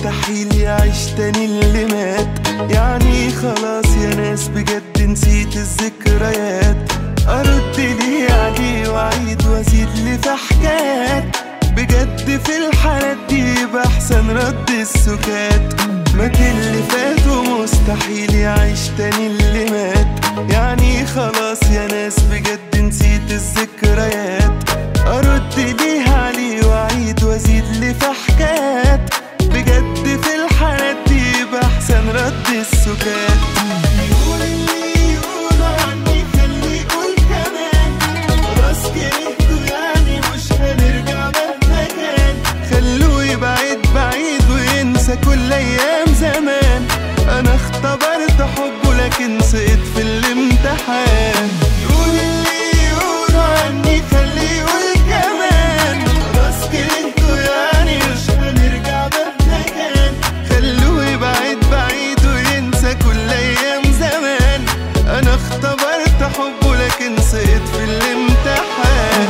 مستحيل يعيش تاني اللي مات يعني خلاص يا ناس بجد نسيت الذكريات ارد ليه عليه واعيد وازيد لي في حكايات بجد في الحالات دي يبقى احسن رد السكات مات اللي فات ومستحيل يعيش تاني اللي مات يعني خلاص يا ناس بجد نسيت الذكريات ارد ليه عليه واعيد وازيد لي في حكايات بجد في الحالات دي يبقى احسن رد السكات يقول اللي يقول عني خليه يقول كمان خلاص كرهته يعني مش هنرجع مهما كان خلوه يبعد بعيد وينسى كل ايام زمان انا اختبرت حبه لكن سقط في الامتحان يقول اللي يقول عني خليه يقول كمان خلاص كرهته يعني مش هنرجع مهما كان خلوه يبعد بعيد وينسى كل ايام زمان انا اختبرت حبه لكن سقط في الامتحان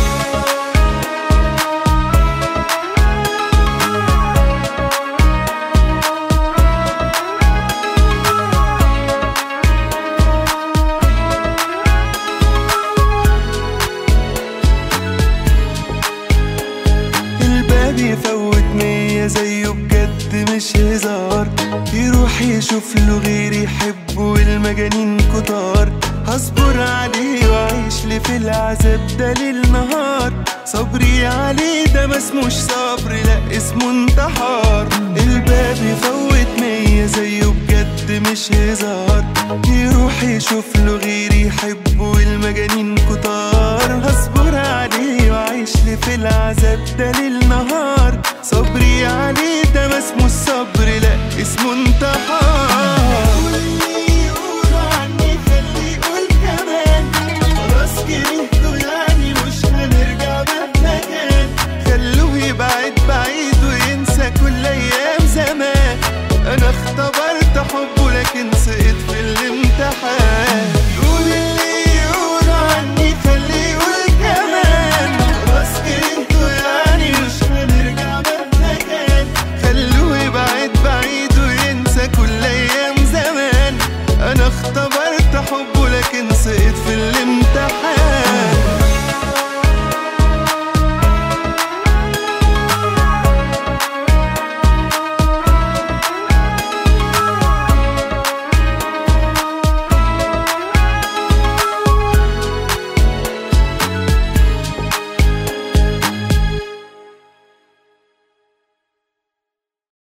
الباب يفوت مية زيه بجد مش هزار يروح يشوف له غير يحبه والمجانين كتار هصبر عليه واعيش لي في العذاب ده ليل نهار صبري عليه ده ما اسموش صبر لا اسمه انتحار الباب يفوت مية زيه بجد مش هزار يروح يشوف له غير يحبه